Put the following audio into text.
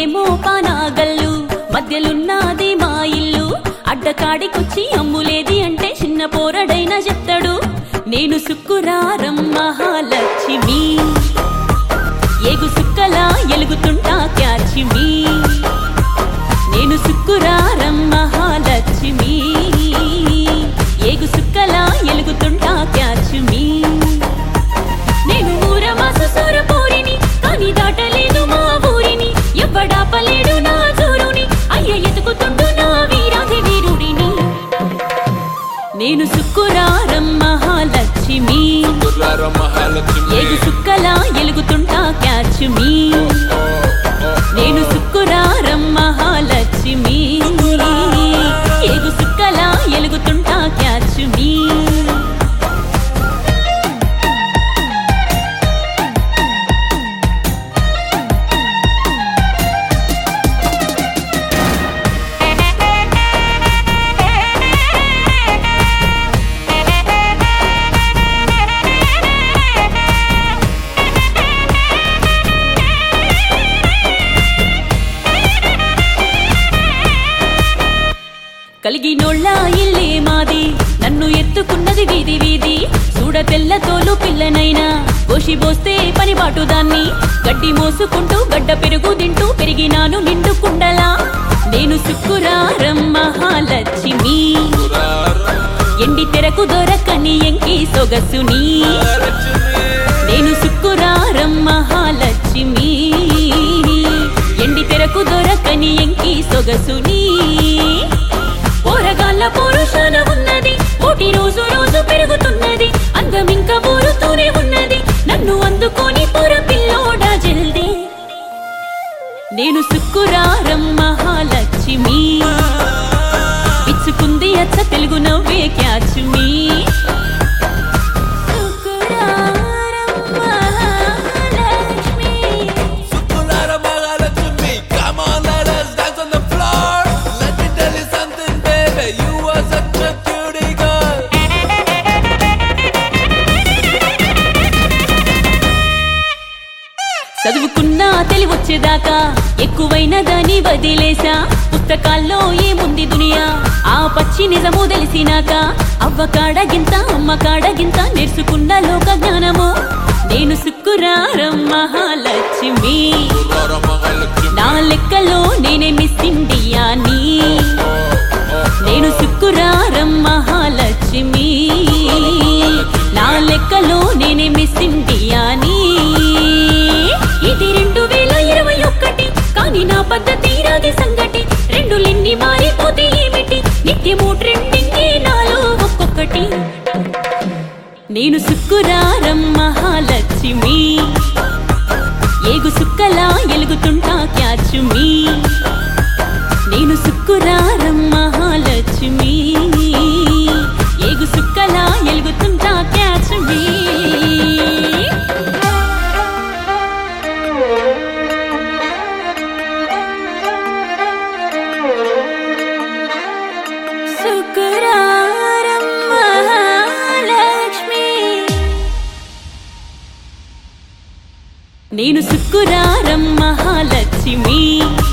నేనేమో పానాగల్లు మధ్యలున్నది మా ఇల్లు అడ్డకాడికొచ్చి అమ్ములేది అంటే చిన్న పోరడైనా చెప్తాడు నేను సుక్కురారం మహాలక్ష్మి ఏగు సుక్కలా ఎలుగుతుంటా క్యాచిమి నేను సుక్కురారం మహాలక్ష్మి ఏగు సుక్కలా ఎలుగుతుంటా క్యాచిమి నేను ఊరమాస సూరపూరిని కానీ దాటలేదు మా ఊరిని ఎవ్వడాపలేడు నా జోరుని అయ్య ఎతుకుతుండు నా వీరాధి వీరుడిని నేను సుక్కురారం మహాలక్ష్మి గుర్రార మహాలక్ష్మి ఏగు సుక్కలా ఎలుగుతుంటా క్యాచ్ మీ నేను సుక్కురారం మహాలక్ష్మి ఏగు సుక్కలా ఎలుగుతుంటా క్యాచ్ మీ కలిగినోళ్ళ ఇల్లే మాది నన్ను ఎత్తుకున్నది వీధి వీధి చూడ తెల్ల తోలు పిల్లనైనా కోసిబోస్తే పనిబాటు దాన్ని గడ్డి మోసుకుంటూ గడ్డ పెరుగు తింటూ పెరిగినాను నిండు కుండలా నేను సుక్కురారం మహాలక్ష్మి గుర్రార ఎండి తెరకు దొరకని ఎంకి సొగసుని మహాలక్ష్మి నేను సుక్కురారం మహాలక్ష్మి ఎండి తెరకు దొరకని ఎంకి సొగసుని పోరగాళ్ళ పోరుషాన ఉన్నది పోటీ రోజు రోజు పెరుగుతున్నది అందం ఇంకా ఊరుతూనే ఉన్నది నన్ను అందుకొని పొర పిల్లోడా జల్దీ నేను సుక్కురారం మహాలక్ష్మి పిచ్చుకుంది అచ్చ తెలుగు నవ్వే క్యాచుమి సుక్కురారం మహాలక్ష్మి గుర్రార Mahalakshmi Come on, let us dance on the floor. Let me tell you something, baby. You are such a cutie girl. చదువుకున్నా తెలివొచ్చేదాకా ఎక్కువైన దాన్ని వదిలేసా పుస్తకాల్లో ఏముంది దునియా ఆ పచ్చి నిజము తెలిసినాక అవ్వ కాడగింత అమ్మ కాడగింత నేర్చుకున్న లోక జ్ఞానము నేను సుక్కురారం మహాలక్ష్మి గుర్రార మహాలక్ష్మి నా లెక్కలో నేనే మిస్ ఇండియాని నేను సుక్కురారం మహాలక్ష్మి నా లెక్కలో నేనే మిస్ ఇండియాని ఇది రెండు వేల ఇరవై ఒక్కటి కానీ నా పద్ధతి రాగి సంగటి రెండులెన్ని మారిపోతే ఏమిటి నిత్యము ట్రెండింగ్ నాలో ఒక్కొక్కటి నేను సుక్కురారం మహాలక్ష్మి ఏగు సుక్కలా ఎలుగుతుంటా క్యాచుమి నేను సుక్కురారం మహాలక్ష్మి ఏగు సుక్కలా ఎలుగుతుంటా క్యాచుమి సుక్కురారం మహాలక్ష్మి నేను సుక్కురారం మహాలక్ష్మి